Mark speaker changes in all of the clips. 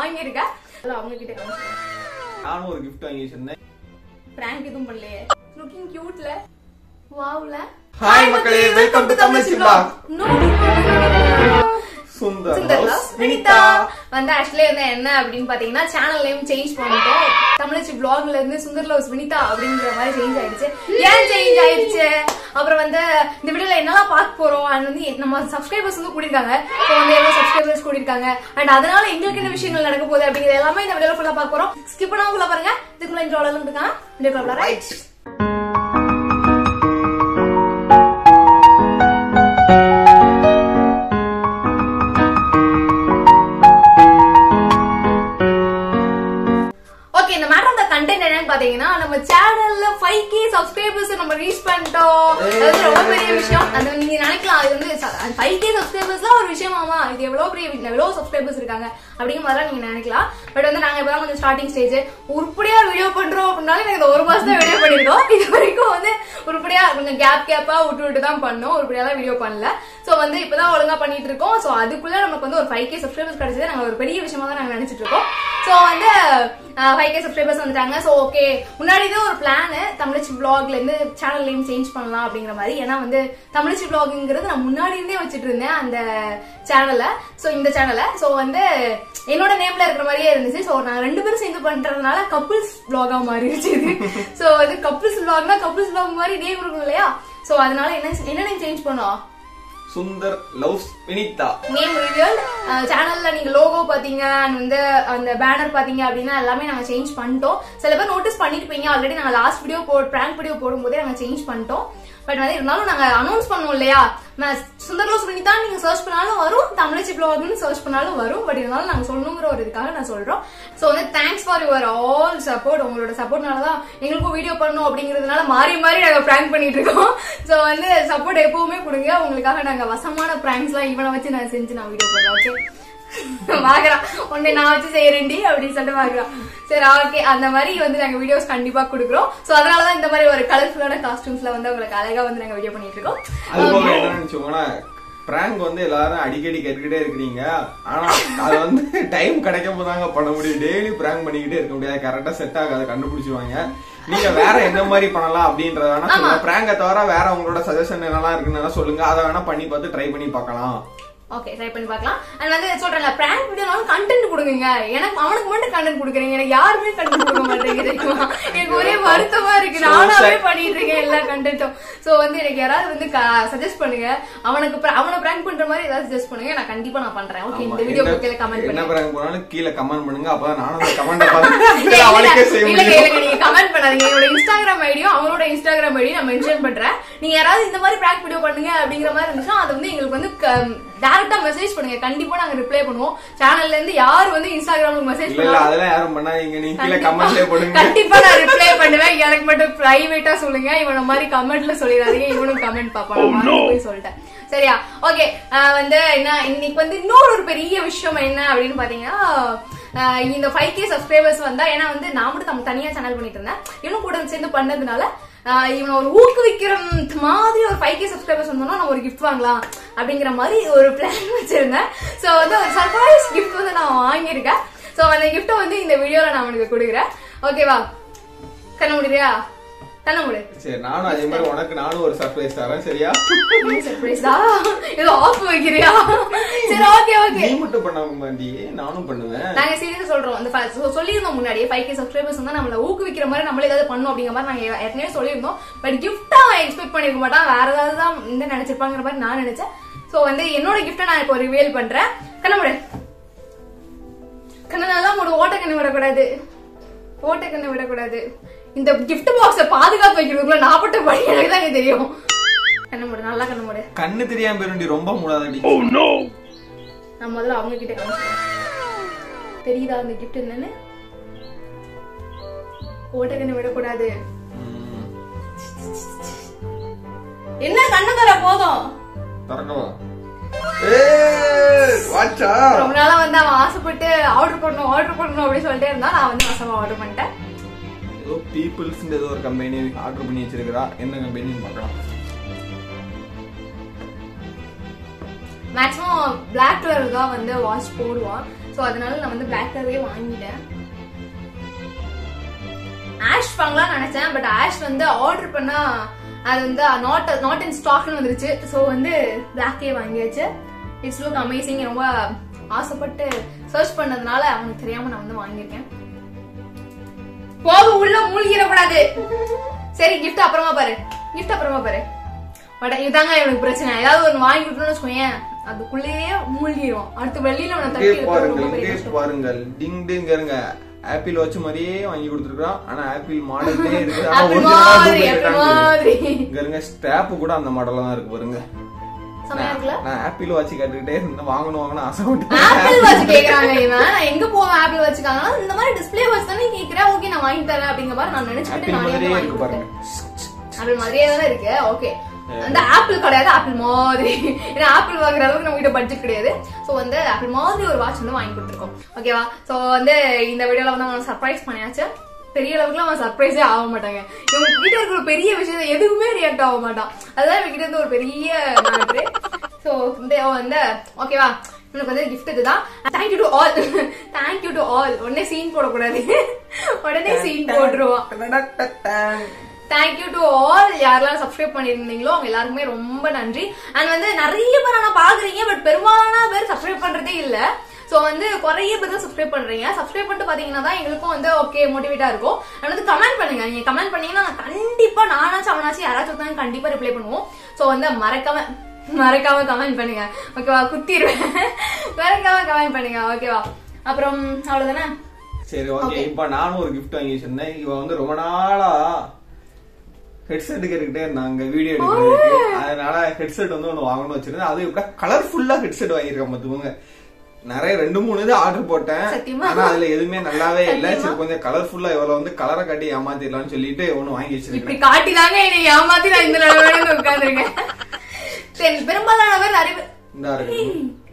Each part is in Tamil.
Speaker 1: வாங்கியிருக்கேன் அதெல்லாம் அவங்க கிட்ட காமிச்சிட்டேன்
Speaker 2: நானும் ஒரு gift வாங்கி வச்சிருந்தேன்
Speaker 1: பிராங்க் எதுவும் பண்ணலையே லுக்கிங் கியூட்ல வாவ்ல
Speaker 2: ஹாய் மக்களே welcome to Tamil Simla Sundar
Speaker 1: Sundar
Speaker 2: house
Speaker 1: love Vinitha வந்து ஆக்சுவலி வந்து என்ன அப்படின்னு பாத்தீங்கன்னா சேனல் நேம் சேஞ்ச் பண்ணிட்டோம் தமிழச்சி vlogல இருந்து சுந்தர் லவ்ஸ் வினிதா அப்படிங்கிற மாதிரி சேஞ்ச் ஆயிடுச்சு ஏன் சேஞ்ச் ஆயிடுச்சு அப்புறம் வந்து இந்த வீடியோல என்னெல்லாம் பார்க்க போறோம் அண்ட் வந்து நம்ம சப்ஸ்கிரைபர்ஸ் வந்து கூடியிருக்காங்க இப்போ வந்து எவ்வளவு சப்ஸ்கிரைபர்ஸ் கூடியிருக்காங்க அண்ட் அதனால எங்களுக்கு என்ன விஷயங்கள் நடக்க போகுது அப்படிங்கிறது எல்லாமே இந்த வீடியோல ஃபுல்லா பார்க்க போறோம் ஸ்கிப் பண்ணாம ஃபுல்லா பாருங்க இதுக்குள்ள இந்த ரோலம் இருக்காங்க வீடியோக்குள்ள ரைட் ஓகே இந்த மேட்டர் அந்த கண்டென்ட் என்னன்னு பாத்தீங்கன்னா நம்ம சேனல்ல ஃபைவ் கே சப்ஸ்கிரைபர்ஸ் நம்ம ரீச் பண்ணிட்டோம் அது வந்து ரொம்ப பெரிய விஷயம் அது நீங்க நினைக்கலாம் அது வந்து ஃபைவ் கே சப்ஸ்கிரைபர்ஸ்லாம் ஒரு விஷயமாமா இது எவ்வளவு பெரிய விஷயம், எவ்வளவு சப்ஸ்கிரைபர்ஸ் இருக்காங்க அப்படிங்கிற மாதிரிலாம் நீங்க நினைக்கலாம் பட் வந்து நாங்க இப்பதான் கொஞ்சம் ஸ்டார்டிங் ஸ்டேஜ் உருப்படியா வீடியோ பண்றோம் அப்படின்னாலும் எனக்கு இந்த ஒரு மாசம் தான் வீடியோ பண்ணிருக்கோம் இது வரைக்கும் வந்து உருப்படியா கொஞ்சம் கேப் கேப்பா விட்டு விட்டு தான் பண்ணோம் உருப்படியாலாம் வீடியோ பண்ணல சோ வந்து இப்பதான் ஒழுங்கா பண்ணிட்டு இருக்கோம் சோ அதுக்குள்ள நமக்கு வந்து ஒரு ஃபைவ் கே சப்ஸ்கிரைபர்ஸ் கிடைச்சது நாங்க ஒரு பெரிய விஷயமா தான் நாங்க நினைச்சிட்டு இருக்கோம் சோ வந்து ஃபைவ் கே சப்ஸ்கிரைபர்ஸ் வந்துட்டாங்க சோ ஓகே முன்னாடி தான் ஒரு பிளான் தமிழச்சி vlogல இருந்து சேனல் நேம் சேஞ்ச் பண்ணலாம் அப்படிங்கிற மாதிரி ஏன்னா வந்து தமிழச்சி vlogங்கிறது நான் முன்னாடி இருந்தே வச்சுட்டு இருந்தேன் அந்த சேனல்ல சோ இந்த சேனல்ல சோ வந்து என்னோட நேம்ல இருக்கிற மாதிரியே இருந்துச்சு சோ நான் ரெண்டு பேரும் சேர்ந்து பண்றதுனால கப்புள்ஸ் vlog-ஆ மாறிடுச்சு இது சோ இது கப்புள்ஸ் vlogனா கப்புள்ஸ் vlog மாதிரி நேம் இருக்கும் இல்லையா சோ அதனால என்ன என்ன நேம் சேஞ்ச் பண்ணோம்
Speaker 2: Sundar loves Vinitha
Speaker 1: name reveal சேனல்ல நீங்க லோகோ பாத்தீங்க and வந்து அந்த பேனர் பாத்தீங்க அப்படின்னா எல்லாமே நாங்க சேஞ்ச் பண்ணிட்டோம் சில பேர் நோட்டீஸ் பண்ணிருப்பீங்க ஆல்ரெடி நாங்க லாஸ்ட் வீடியோ போ பிராங்க் வீடியோ போடும்போதே நாங்க சேஞ்ச் பண்ணிட்டோம் பட் வந்து இருந்தாலும் நாங்க அனௌன்ஸ் பண்ணோம் இல்லையா சுந்தர்லோஸ் வினிதா நீங்க சர்ச் பண்ணாலும் வரும் தமிழச்சி பிளாக்னு சர்ச் பண்ணாலும் வரும் பட் இருந்தாலும் நாங்க சொல்லணுங்கிற ஒரு இதுக்காக நான் சொல்றோம் சோ வந்து thanks for your all support உங்களோட சப்போர்ட்னால தான் எங்களுக்கும் வீடியோ பண்ணணும் அப்படிங்கிறதுனால மாறி மாறி நாங்க பிராங்க் பண்ணிட்டு இருக்கோம் சோ வந்து சப்போர்ட் எப்பவுமே கொடுங்க உங்களுக்காக நாங்க வசமான பிராங்க்ஸ் எல்லாம் இவனை வச்சு நான் செஞ்சு நான் வீடியோ பண்றேன் ஓகே வாங்குறான் உன்னை நான் வச்சு செய்யறேன்டி அப்படின்னு சொல்லிட்டு வாங்குறான் சரி ஓகே அந்த மாதிரி வந்து நாங்க வீடியோஸ் கண்டிப்பா கொடுக்குறோம் சோ அதனாலதான் இந்த மாதிரி ஒரு கலர்ஃபுல்லான காஸ்டியூம்ஸ்ல வந்து உங்களுக்கு அழகா வந்து நாங்க வீடியோ பண்ணிட்டு இருக்கோம்
Speaker 2: அது போக என்ன நினைச்சோங்கன்னா பிராங்க் வந்து எல்லாரும் அடிக்கடி கேட்டுக்கிட்டே இருக்கிறீங்க ஆனா அது வந்து டைம் கிடைக்கும் போதாங்க பண்ண முடியும் டெய்லி பிராங்க் பண்ணிக்கிட்டே இருக்க முடியாது கரெக்டா செட் ஆகாது கண்டுபிடிச்சுவாங்க நீங்க வேற என்ன மாதிரி பண்ணலாம் அப்படின்றத வேணா சொல்லுங்க பிராங்க தவிர வேற உங்களோட சஜஷன் என்னெல்லாம் இருக்குன்னு சொல்லுங்க அதை வேணா பண்ணி பார்த்து ட்ரை பண்ணி பார்க்கலாம்
Speaker 1: ஓகே ட்ரை பண்ணி பார்க்கலாம் அண்ட் வந்து சொல்றேன்ல பிராங்க் வீடியோனாலும் கண்டென்ட் கொடுங்க எனக்கு அவனுக்கு மட்டும் கண்டென்ட் கொடுக்குறீங்க எனக்கு யாருமே கண்டென்ட் கொடுக்க மாட்டேங்க தெரியுமா எனக்கு ஒரே வருத்தமா இருக்கு நானாவே பண்ணிட்டு இருக்கேன் எல்லா கண்டென்ட்டும் சோ வந்து எனக்கு யாராவது வந்து சஜஸ்ட் பண்ணுங்க அவனுக்கு pra- அவனை பிராங்க் பண்ற மாதிரி ஏதாவது சஜஸ்ட் பண்ணுங்க நான் கண்டிப்பா நான் பண்றேன் ஓகே இந்த வீடியோ கீழே கமெண்ட்
Speaker 2: என்ன
Speaker 1: பண்ணுங்க
Speaker 2: பிராங்க் போனாலும் கீழே கமெண்ட் பண்ணுங்க அப்பதான் நானும் அந்த கமெண்ட் பார்த்து அவனுக்கே செய்ய
Speaker 1: இல்ல
Speaker 2: முடியும்
Speaker 1: இல்ல நீங்க கமெண்ட் பண்ணாதீங்க என்னோட இன்ஸ்டாகிராம் ஐடியும் அவங்களோட இன்ஸ்டாகிராம் ஐடியும் நான் மென்ஷன் பண்றேன் நீங்க யாராவது இந்த மாதிரி பிராங்க் வீடியோ பண்ணுங்க அப்படிங்கிற மாதிரி இருந்துச்சுன்னா அது வந்து எங்களுக்கு வந்து டைரக்டா மெசேஜ் பண்ணுங்க கண்டிப்பா நாங்க ரிப்ளை பண்ணுவோம் சேனல்ல இருந்து யார் வந்து இன்ஸ்டாகிராம்ல மெசேஜ்
Speaker 2: இல்ல இல்ல அதெல்லாம் யாரும் பண்ணாதீங்க நீங்க கீழே கமெண்ட்லயே போடுங்க
Speaker 1: கண்டிப்பா நான் ரிப்ளை பண்ணுவேன் எனக்கு மட்டும் பிரைவேட்டா சொல்லுங்க இவன மாதிரி கமெண்ட்ல சொல்லிடாதீங்க இவனும் கமெண்ட் பாப்பான் நான் மறந்து போய் சொல்லிட்டேன் சரியா ஓகே வந்து என்ன இன்னைக்கு வந்து இன்னொரு ஒரு பெரிய விஷயம் என்ன அப்படின்னு பாத்தீங்கன்னா ஆஹ் இந்த ஃபைவ் கே சப்ஸ்கிரைபர்ஸ் வந்தா ஏன்னா வந்து நான் மட்டும் தம் தனியா சேனல் பண்ணிட்டு இருந்தேன் இவனும் கூட சேர்ந்து பண்ணதுனால ஆஹ் இவனை ஒரு ஊக்குவிக்கிற மாதிரி ஒரு ஃபைவ் கே சப்ஸ்கிரைபர்ஸ் வந்தோம்னா நம்ம ஒரு கிஃப்ட் வாங்கலாம் அப்படிங்கிற மாதிரி ஒரு பிளான் வச்சிருந்தேன் சோ வந்து ஒரு சர்ப்ரைஸ் கிஃப்ட் வந்து நான் வாங்கியிருக்கேன் சோ அந்த கிஃப்ட்டை வந்து இந்த வீடியோல நான் உனக்கு கொடுக்குறேன் ஓகேவா கண்ண முடியா கண்ண முடி
Speaker 2: சரி நானும் அதே மாதிரி உனக்கு நானும் ஒரு சர்ப்ரைஸ் தரேன் சரியா
Speaker 1: சர்ப்ரைஸா ஏதோ ஆஃப் வைக்கிறியா சரி ஓகே ஓகே
Speaker 2: நீ மட்டும் பண்ணாம மாண்டி நானும் பண்ணுவேன்
Speaker 1: நாங்க சீரியஸா சொல்றோம் அந்த fa- so- சொல்லியிருந்தோம் முன்னாடியே ஃபைவ் கே சப்ஸ்கிரைபர்ஸ் வந்து நம்மள ஊக்குவிக்கிற மாதிரி நம்மள ஏதாவது பண்ணும் அப்படிங்கிற மாதிரி நாங்க ஏற்கனவே சொல்லியிருந்தோம் பட் கிஃப்டா எக்ஸ்பெக்ட் பண்ணிருக்க மாட்டான் வேற ஏதாவது தான் இந்த நினைச்சிருப்பாங்கிற மாதிரி நான் நினைச்சேன் சோ வந்து என்னோட கிஃப்ட்டை நான் இப்போ ரிவீல் பண்றேன் கண்ணமுடு கண்ண நல்லா மூடு ஓட்ட கண்ணு விடக்கூடாது ஓட்ட கண்ணு விடக்கூடாது இந்த கிஃப்ட் பாக்ஸ பாதுகாப்பு வைக்கிறதுக்குள்ள நான் பட்ட பணி எனக்கு தான் தெரியும் கண்ண மூடு நல்லா கண்ண மூடு
Speaker 2: கண்ணு தெரியாம போயிருண்டி ரொம்ப மூடாதடி
Speaker 1: நான் முதல்ல அவங்க கிட்ட காமிச்சிட்டேன் தெரியுதா அந்த கிஃப்ட் என்னன்னு ஓட்டக்கண்ணு விடக்கூடாது
Speaker 2: ம்,
Speaker 1: என்ன கண்ணு தர போதும்
Speaker 2: திறக்கவா ஏய், வாச்சா
Speaker 1: ரொம்ப நாளா வந்து அவன் ஆசைப்பட்டு ஆர்டர் பண்ணணும் ஆர்டர் பண்ணணும் அப்படின்னு சொல்லிட்டே இருந்தா நான் வந்து வசமா ஆர்டர் பண்ணிட்டேன்
Speaker 2: ஏதோ பீப்புள்ஸ் ஏதோ ஒரு கம்பெனி ஆர்டர் பண்ணி வச்சிருக்கிறா என்ன கம்பெனின்னு பார்க்கலாம்
Speaker 1: மேக்ஸிமம் பிளாக் கலர் தான் வந்து வாட்ச் போடுவான் சோ அதனால நான் வந்து பிளாக் கலரே வாங்கிட்டேன் ஆஷ் வாங்கலாம்னு நினைச்சேன் பட் ஆஷ் வந்து ஆர்டர் பண்ணா அது வந்து நாட் நாட் இன் ஸ்டாக்னு வந்துருச்சு ஸோ வந்து பிளாக்கே வாங்கியாச்சு இட்ஸ் லுக் அமேசிங் ரொம்ப ஆசைப்பட்டு சர்ச் பண்ணதுனால அவனுக்கு தெரியாம நான் வந்து வாங்கியிருக்கேன் போக உள்ள மூழ்கிட கூடாது சரி கிஃப்ட் அப்புறமா பாரு கிஃப்ட் அப்புறமா பாரு பட் இதுதாங்க எனக்கு பிரச்சனை ஏதாவது ஒன்று வாங்கி கொடுத்தோம்னு வச்சுக்கோயேன் அதுக்குள்ளேயே மூழ்கிடும் அடுத்து வெளியில அவனை தட்டி
Speaker 2: இங்கே
Speaker 1: எடுக்கிறது ரொம்ப
Speaker 2: பாருங்கள்
Speaker 1: பெரிய
Speaker 2: இங்கே
Speaker 1: கஷ்டம்.
Speaker 2: பாருங்கள் டிங் டிங் இருங்க ஆப்பிள் வச்ச மாதிரியே வாங்கி கொடுத்துருக்கான் ஆனா ஆப்பிள் மாடல்லே இருக்கு ஆனா
Speaker 1: ஆப்பிள்
Speaker 2: original ஆ
Speaker 1: மாதிரி,
Speaker 2: duplicate
Speaker 1: ஆப்பிள்
Speaker 2: ஆ
Speaker 1: மாதிரி.
Speaker 2: இருக்கு. இங்க இருங்க ஸ்டாப் கூட அந்த மாடல்ல தான் இருக்கு பாருங்க
Speaker 1: செமையா இருக்குல்ல
Speaker 2: நான் ஆப்பிள் வாட்ச் கேட்டுக்கிட்டே இருந்தேன் வாங்கணும் வாங்கணும்
Speaker 1: ஆப்பிள்
Speaker 2: ஆசைப்பட்டேன்
Speaker 1: வாட்ச் கேக்குறாங்க இவன் நான் எங்க போவேன் ஆப்பிள் வச்சுக்காங்கன்னா இந்த மாதிரி டிஸ்ப்ளே வாட்ச் தானே கேக்குறேன் ஓகே நான் வாங்கி தரேன் அப்படிங்கிற மாதிரி நான் நினைச்சுக்கிட்டு
Speaker 2: ஆப்பிள்
Speaker 1: நானே வந்து
Speaker 2: மாதிரியே
Speaker 1: வாங்கி
Speaker 2: இருக்கு பாருங்க
Speaker 1: கொடுத்தேன் ஆப்பிள் மாதிரியே தானே இருக்கு ஓகே அந்த ஆப்பிள் கிடையாது ஆப்பிள் மாதிரி ஏன்னா ஆப்பிள் வாங்குற அளவுக்கு நம்ம கிட்ட பட்ஜெட் கிடையாது சோ வந்து ஆப்பிள் மாதிரி ஒரு வாட்ச் வந்து வாங்கி கொடுத்துருக்கோம் ஓகேவா சோ வந்து இந்த வீடியோல வந்து அவன் சர்ப்ரைஸ் பண்ணியாச்சு பெரிய அளவுக்குலாம் அவன் சர்ப்ரைஸே ஆக மாட்டாங்க இவங்க கிட்ட இருக்கிற ஒரு பெரிய விஷயம் எதுவுமே ரியாக்ட் ஆக மாட்டான் அதுதான் இவங்க கிட்ட இருந்து ஒரு பெரிய மேட்ரு சோ வந்து அவன் வந்து ஓகேவா உனக்கு வந்து கிஃப்ட் இதுதான் thank you to all thank you to all உடனே சீன் போடக்கூடாது உடனே சீன் போட்டுருவான் தேங்க்யூ டு ஆல் யாரெல்லாம் சப்ஸ்கிரைப் பண்ணிருந்தீங்களோ அவங்க எல்லாருக்குமே ரொம்ப நன்றி அண்ட் வந்து நிறைய பேர் ஆனா பாக்குறீங்க பட் பெரும்பாலான பேர் சப்ஸ்கிரைப் பண்றதே இல்ல சோ வந்து குறைய பேர் தான் சப்ஸ்கிரைப் பண்றீங்க சப்ஸ்கிரைப் பண்ணிட்டு பாத்தீங்கன்னா தான் எங்களுக்கும் வந்து ஓகே மோட்டிவேட்டா இருக்கும் அண்ட் வந்து கமெண்ட் பண்ணுங்க நீங்க கமெண்ட் பண்ணீங்கன்னா நான் கண்டிப்பா நானாச்சும் அவனாச்சும் யாராச்சும் ஒருத்தங்க கண்டிப்பா ரிப்ளை பண்ணுவோம் சோ வந்து மறக்காம மறக்காம கமெண்ட் பண்ணுங்க ஓகேவா குத்திடுவேன் மறக்காம கமெண்ட் பண்ணுங்க ஓகேவா அப்புறம் அவ்வளவுதானே
Speaker 2: சரி ஓகே இப்ப நானும் ஒரு gift வாங்கி வச்சிருந்தேன் இவ வந்து ரொம்ப நாளா ஹெட்செட் கேட்டுக்கிட்டே இருந்தாங்க வீடியோ எடுக்கிறதுக்கு அதனால ஹெட்செட் வந்து ஒண்ணு வாங்கணும்னு வச்சிருந்தேன் அது இப்ப கலர்ஃபுல்லா ஹெட்செட் வாங்கியிருக்கேன் பாத்துக்கோங்க நிறைய ரெண்டு மூணு இது ஆர்டர் போட்டேன்
Speaker 1: சத்தியமா?
Speaker 2: ஆனா அதுல எதுவுமே நல்லாவே இல்ல
Speaker 1: சத்தியமா?
Speaker 2: சரி கொஞ்சம் கலர்ஃபுல்லா இவ்வளவு வந்து கலரை காட்டி ஏமாத்திடலாம்னு சொல்லிட்டு ஒண்ணு வாங்கி
Speaker 1: இப்படி
Speaker 2: வச்சிருக்கேன்
Speaker 1: காட்டிதாங்க என்னை ஏமாத்தி நான் இந்த நிலைமையில உட்கார்ந்துருக்கேன் சரி பெரும்பாலான பேர் நிறைய பேர்
Speaker 2: இந்த இருக்கு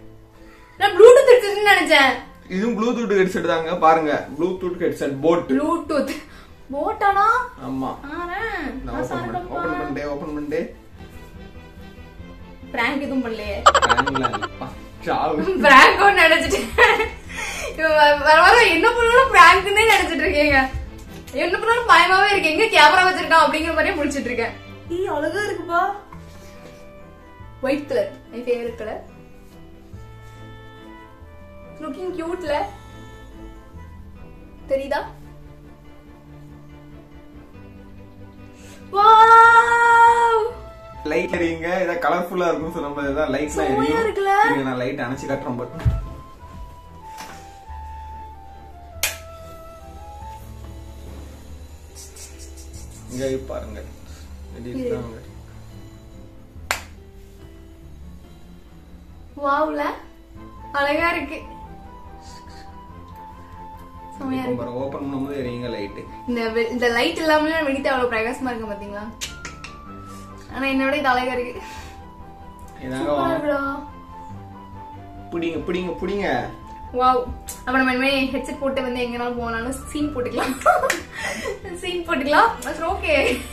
Speaker 1: நான் ப்ளூடூத் எடுத்துன்னு நினைச்சேன்
Speaker 2: இதுவும் ப்ளூடூத் ஹெட்செட் தாங்க பாருங்க ப்ளூடூத் ஹெட்செட் போட்
Speaker 1: ப்ளூடூத் போட்டானா
Speaker 2: ஆமா
Speaker 1: ஆறேன்
Speaker 2: நான் ஓபன் பண்ண ஓபன் பண்ணிட்டேன் ஓபன் பண்ணிட்டேன்
Speaker 1: பிராங்க் எதுவும் பண்ணலையே
Speaker 2: பிராங்க்லாம் இல்லப்பா. சாவு.
Speaker 1: பிராங்க் நினைச்சிட்டேன் இவன் வ- வர வர என்ன பண்ணாலும் பிராங்க்னே நினைச்சிட்டு இருக்கீங்க என்ன பண்ணாலும் பயமாவே இருக்கு எங்க கேமரா வச்சிருக்கான் அப்படிங்கிற மாதிரியே முடிச்சிட்டு இருக்கேன் ஈ அழகா இருக்குப்பா white colour my favourite colour looking கியூட்ல தெரியுதா வாவ்
Speaker 2: லைட் எரியுங்க இதை கலர்ஃபுல்லா இருக்கும் சொல்லும் போது தான் லைட்லாம்
Speaker 1: செம்மையா
Speaker 2: எரியும்
Speaker 1: இருக்குல்ல?
Speaker 2: இருங்க, நான் லைட் அணைச்சு காட்டுறேன் பாரு இங்க பாருங்க எப்படி இருக்காங்க
Speaker 1: வாவ்ல அழகா இருக்கு செமையா இருக்கு
Speaker 2: பாருங்க ஓபன் பண்ணும்போது எரியுங்க லைட்
Speaker 1: இந்த வெ- இந்த லைட் இல்லாமலே வெடித்து அவ்வளவு பிரகாசமா இருக்கு பாத்தீங்களா ஆனா என்னோட இது அழகா இருக்கு
Speaker 2: இதாங்க
Speaker 1: சூப்பரா
Speaker 2: வாங்க.
Speaker 1: இருக்குடா.
Speaker 2: பிடிங்க பிடிங்க பிடிங்க
Speaker 1: வாவ் அப்ப நம்ம இனிமே ஹெட்செட் போட்டு வந்து எங்கனாலும் போனாலும் சீன் போட்டுக்கலாம் சீன் போட்டுக்கலாம் அப்புறம் ஓகே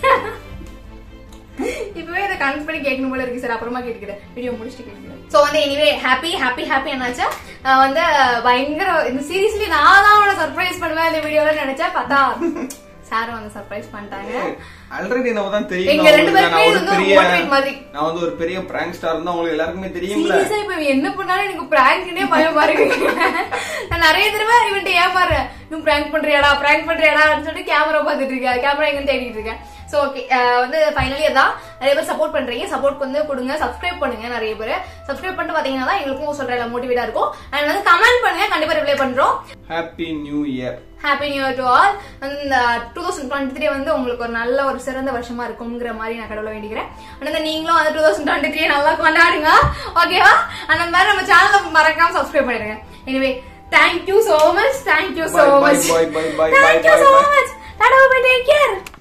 Speaker 1: இப்பவே இதை கனெக்ட் பண்ணி கேட்கணும் போல இருக்கு சார் அப்புறமா கேட்டுக்கிறேன் வீடியோ முடிச்சுட்டு கேட்கிறேன் சோ வந்து எனிவே ஹாப்பி ஹாப்பி ஹாப்பி என்னாச்சா நான் வந்து பயங்கர இந்த சீரியஸ்லி நான் தான் அவனை சர்ப்ரைஸ் பண்ணுவேன் இந்த வீடியோல நினைச்சா பார்த்தா சார் வந்து சர்ப்ரைஸ் பண்ணிட்டாங்க
Speaker 2: ஆல்ரெடி நம்ம தான் தெரியும்
Speaker 1: எங்க ரெண்டு
Speaker 2: உங்களுக்கு நான்
Speaker 1: பேருமே
Speaker 2: ஒரு
Speaker 1: வந்து
Speaker 2: பெரிய
Speaker 1: motivate மாதிரி.
Speaker 2: நான் வந்து ஒரு பெரிய பிராங்க் ஸ்டார் தான் உங்களுக்கு எல்லாருக்குமே தெரியும்ல
Speaker 1: சீரியஸா இப்ப இவன் என்ன பண்ணாலும் எனக்கு பிராங்க்னே பயம் பாருங்க நான் நிறைய தடவை இவன்ட்ட ஏமாறேன் நீ பிராங்க் பண்றியாடா பிராங்க் பண்றியாடான்னு சொல்லிட்டு கேமரா பார்த்துட்டு இருக்கேன் கேமரா எங்க தேடிட்டு இருக்கேன் சோ ஓகே வந்து ஃபைனலி அதான் நிறைய பேர் சப்போர்ட் பண்றீங்க சப்போர்ட் வந்து கொடுங்க சப்ஸ்கிரைப் பண்ணுங்க நிறைய பேர் சப்ஸ்கிரைப் பண்ணிட்டு பாத்தீங்கன்னா தான் எங்களுக்கும் சொல்ற மோட்டிவேட்டா இருக்கும் அண்ட் வந்து கமெண்ட் பண்ணுங்க கண்டிப்பா ரிப்ளை பண்றோம்
Speaker 2: happy new year
Speaker 1: happy new year to all இந்த டூ தௌசண்ட் டுவெண்ட்டி த்ரீ வந்து உங்களுக்கு ஒரு நல்ல ஒரு சிறந்த வருஷமா இருக்குங்கிற மாதிரி நான் கடவுளை வேண்டிக்கிறேன் அந்த நீங்களும் அந்த டூ தௌசண்ட் டுவெண்ட்டி த்ரீ நல்லா கொண்டாடுங்க ஓகேவா அந்த மாதிரி நம்ம சேனலை மறக்காம சப்ஸ்கிரைப் பண்ணிடுங்க anyway thank you so much thank you so
Speaker 2: Bye, bye,
Speaker 1: much
Speaker 2: bye, bye, bye, bye,
Speaker 1: thank you
Speaker 2: bye,
Speaker 1: so
Speaker 2: bye.
Speaker 1: Much tata bye take care